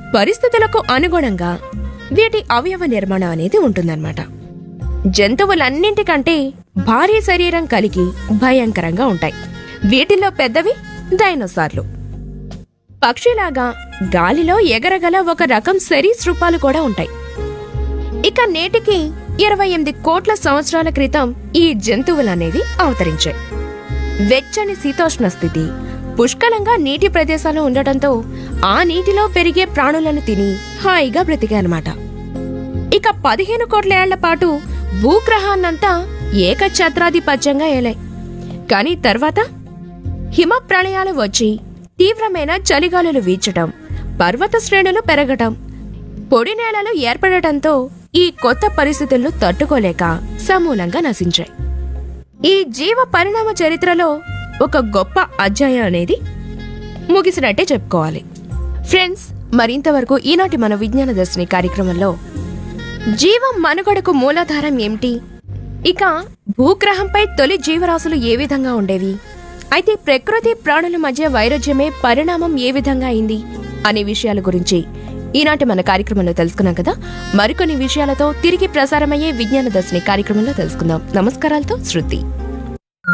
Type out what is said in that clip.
పరిస్థితులకు అనుగుణంగా వీటి అవయవ నిర్మాణం అనేది ఉంటుందన్నమాట జంతువులన్నింటికంటే భారీ శరీరం కలిగి భయంకరంగా ఉంటాయి వీటిలో పెద్దవి డైనోసార్లు పక్షిలాగా గాలిలో ఎగరగల ఒక రకం సరీసృపాలు కూడా ఉంటాయి ఇక నేటికి ఇరవై ఎనిమిది కోట్ల సంవత్సరాల క్రితం ఈ జంతువులనేవి అవతరించాయి వెచ్చని శీతోష్ణ స్థితి పుష్కలంగా నీటి ప్రదేశాలు ఉండటంతో ఆ నీటిలో పెరిగే ప్రాణులను తిని హాయిగా బ్రతికాయన్నమాట ఇక పదిహేను కోట్ల ఏళ్ల పాటు భూగ్రహాన్నంతా ఏకఛత్రాధిపత్యంగా ఏలాయి కానీ తర్వాత హిమ ప్రళయాలు వచ్చి తీవ్రమైన చలిగాలులు వీచటం పర్వత శ్రేణులు పెరగటం పొడి నేలలు ఏర్పడటంతో ఈ కొత్త పరిస్థితులను తట్టుకోలేక సమూలంగా నశించాయి ఈ జీవ పరిణామ చరిత్రలో ఒక గొప్ప అధ్యాయం అనేది ముగిసినట్టే చెప్పుకోవాలి ఫ్రెండ్స్ మరింతవరకు ఈనాటి మన విజ్ఞాన దర్శిని కార్యక్రమంలో జీవం మనుగడకు మూలాధారం ఏమిటి ఇక భూగ్రహంపై తొలి జీవరాశులు ఏ విధంగా ఉండేవి అయితే ప్రకృతి ప్రాణుల మధ్య వైరుధ్యమే పరిణామం ఏ విధంగా అయింది అనే విషయాల గురించి ఈనాటి మన కార్యక్రమంలో తెలుసుకున్నాం కదా మరికొన్ని విషయాలతో తిరిగి ప్రసారమయ్యే విజ్ఞాన దర్శిని కార్యక్రమంలో తెలుసుకుందాం నమస్కారాలతో శృతి